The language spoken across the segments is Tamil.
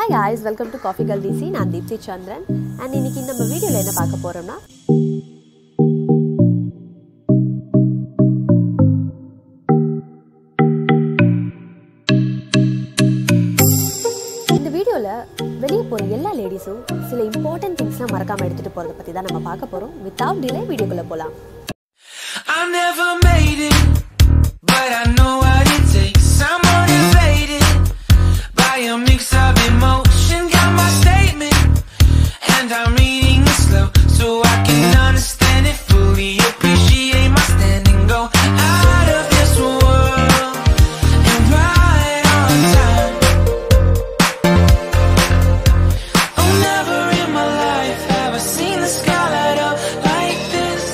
Hi guys welcome to coffee கல் டிசி நான் தீப்தி சந்திரன் அண்ட் இன்னைக்கு நம்ம வீடியோவில் என்ன பார்க்க போகிறோம்னா இந்த வீடியோவில் வெளியே போகிற எல்லா லேடிஸும் சில இம்பார்ட்டன்ட் திங்ஸ்லாம் மறக்காமல் எடுத்துகிட்டு போகிறத பற்றி தான் நம்ம பார்க்க போகிறோம் வித்தவுட் டிலே வீடியோக்குள்ளே போகலாம் I never made it, but I know what it takes. I'm motivated by a mix of emotion. Got my statement, and I'm reading it slow so I can understand it fully. Appreciate my stand and go out of this world and right on time. Oh, never in my life have I seen the sky light up like this.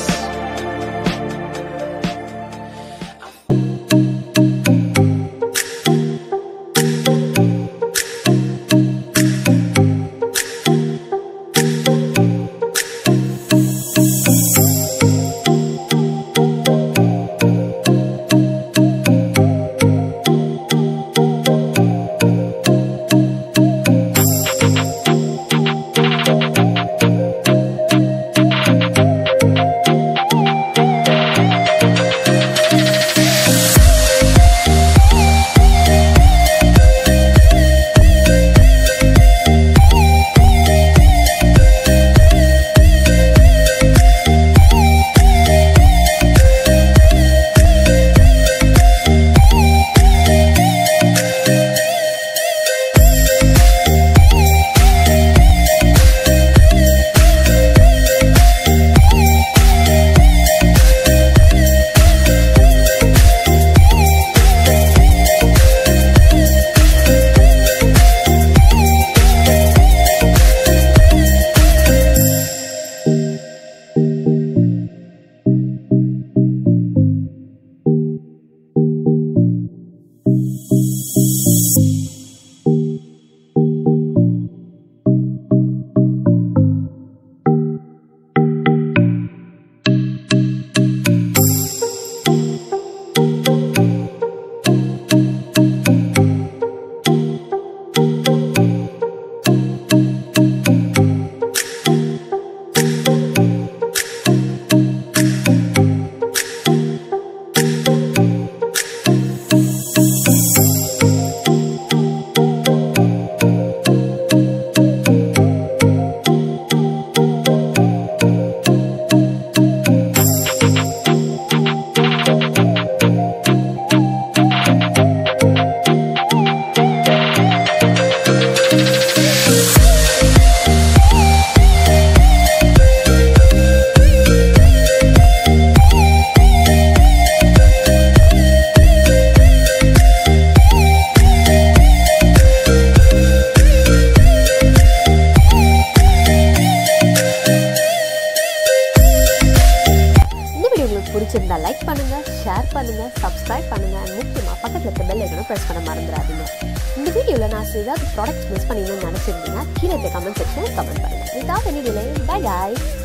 இந்த வீடியோ உங்களுக்கு பிடிச்சிருந்தா லைக் பண்ணுங்க ஷேர் பண்ணுங்க சப்ஸ்கிரைப் பண்ணுங்க and முக்கியமா பக்கத்துல இருக்க பெல் ஐக்கனை பிரஸ் பண்ண மறந்துடாதீங்க இந்த வீடியோல நான் ஏதாவது ப்ராடக்ட்ஸ் மிஸ் பண்ணிங்கன்னு நினைச்சிருந்தீங்கன்னா கீழே இருக்க கமெண்ட் செக்ஷன் கமெண்ட் பண்ணுங்க without any delay bye guys